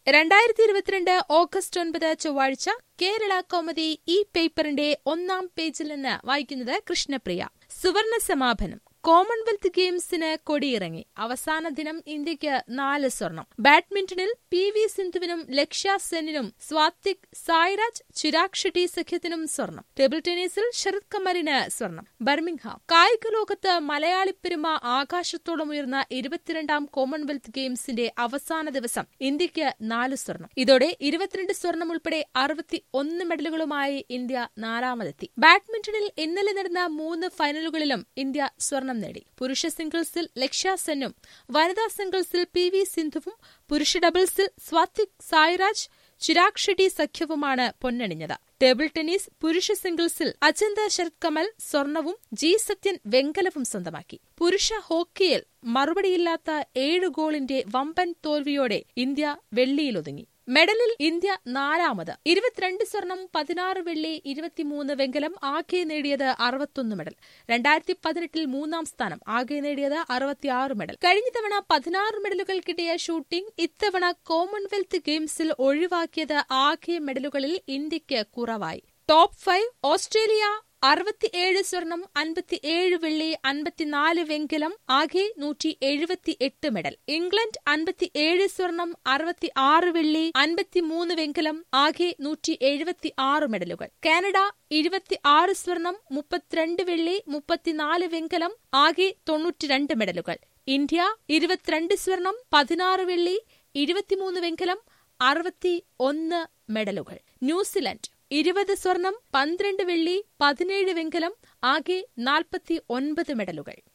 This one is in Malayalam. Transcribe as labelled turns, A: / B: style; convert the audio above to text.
A: രണ്ടായിരത്തി ഇരുപത്തിരണ്ട് ഓഗസ്റ്റ് ഒൻപത് ചൊവ്വാഴ്ച കേരള കോമഡി ഈ പേപ്പറിന്റെ ഒന്നാം പേജിൽ നിന്ന് വായിക്കുന്നത് കൃഷ്ണപ്രിയ സുവർണ സമാപനം കോമൺവെൽത്ത് ഗെയിംസിന് കൊടിയിറങ്ങി അവസാന ദിനം ഇന്ത്യക്ക് നാല് സ്വർണം ബാഡ്മിന്റണിൽ പി വി സിന്ധുവിനും ലക്ഷ്യ സെന്നിനും സ്വാത്തിക് സായ്രാജ് ചിരാഗ് ഷെട്ടി സഖ്യത്തിനും സ്വർണം ടേബിൾ ടെന്നീസിൽ ശരത് കമറിന് സ്വർണം ബർമിംഗ്ഹാം കായിക ലോകത്ത് മലയാളി പെരുമ ആകാശത്തോളം ഉയർന്ന ഇരുപത്തിരണ്ടാം കോമൺവെൽത്ത് ഗെയിംസിന്റെ അവസാന ദിവസം ഇന്ത്യക്ക് നാല് സ്വർണം ഇതോടെ ഇരുപത്തിരണ്ട് സ്വർണം ഉൾപ്പെടെ അറുപത്തി ഒന്ന് മെഡലുകളുമായി ഇന്ത്യ നാലാമതെത്തി ബാഡ്മിന്റണിൽ ഇന്നലെ നടന്ന മൂന്ന് ഫൈനലുകളിലും ഇന്ത്യ സ്വർണം നേടി പുരുഷ സിംഗിൾസിൽ ലക്ഷ്യ സെന്നും വനിതാ സിംഗിൾസിൽ പി വി സിന്ധുവും പുരുഷ ഡബിൾസിൽ സ്വാത്തിക് സായ്രാജ് ചിരാഗ് ഷെട്ടി സഖ്യവുമാണ് പൊന്നണിഞ്ഞത് ടേബിൾ ടെന്നീസ് പുരുഷ സിംഗിൾസിൽ അജന്ത ശരത് കമൽ സ്വർണവും ജി സത്യൻ വെങ്കലവും സ്വന്തമാക്കി പുരുഷ ഹോക്കിയിൽ മറുപടിയില്ലാത്ത ഏഴ് ഗോളിന്റെ വമ്പൻ തോൽവിയോടെ ഇന്ത്യ വെള്ളിയിലൊതുങ്ങി മെഡലിൽ ഇന്ത്യ നാലാമത് ഇരുപത്തിരണ്ട് സ്വർണം പതിനാറ് വെള്ളി ഇരുപത്തിമൂന്ന് വെങ്കലം ആകെ നേടിയത് അറുപത്തൊന്ന് മെഡൽ രണ്ടായിരത്തി പതിനെട്ടിൽ മൂന്നാം സ്ഥാനം ആകെ നേടിയത് അറുപത്തിയാറ് മെഡൽ കഴിഞ്ഞ തവണ പതിനാറ് മെഡലുകൾ കിട്ടിയ ഷൂട്ടിംഗ് ഇത്തവണ കോമൺവെൽത്ത് ഗെയിംസിൽ ഒഴിവാക്കിയത് ആകെ മെഡലുകളിൽ ഇന്ത്യക്ക് കുറവായി ടോപ്പ് ഫൈവ് ഓസ്ട്രേലിയ അറുപത്തിയേഴ് സ്വർണം അൻപത്തിയേഴ് വെള്ളി അൻപത്തിനാല് വെങ്കലം ആകെ നൂറ്റി എഴുപത്തി എട്ട് മെഡൽ ഇംഗ്ലണ്ട് അൻപത്തിയേഴ് സ്വർണം അറുപത്തി ആറ് വെള്ളി അൻപത്തിമൂന്ന് വെങ്കലം ആകെ നൂറ്റി എഴുപത്തി ആറ് മെഡലുകൾ കാനഡ ഇരുപത്തി ആറ് സ്വർണം മുപ്പത്തിരണ്ട് വെള്ളി മുപ്പത്തിനാല് വെങ്കലം ആകെ തൊണ്ണൂറ്റിരണ്ട് മെഡലുകൾ ഇന്ത്യ ഇരുപത്തിരണ്ട് സ്വർണം പതിനാറ് വെള്ളി ഇരുപത്തിമൂന്ന് വെങ്കലം അറുപത്തി ഒന്ന് മെഡലുകൾ ന്യൂസിലൻഡ് ഇരുപത് സ്വർണം പന്ത്രണ്ട് വെള്ളി പതിനേഴ് വെങ്കലം ആകെ നാൽപ്പത്തി ഒൻപത് മെഡലുകൾ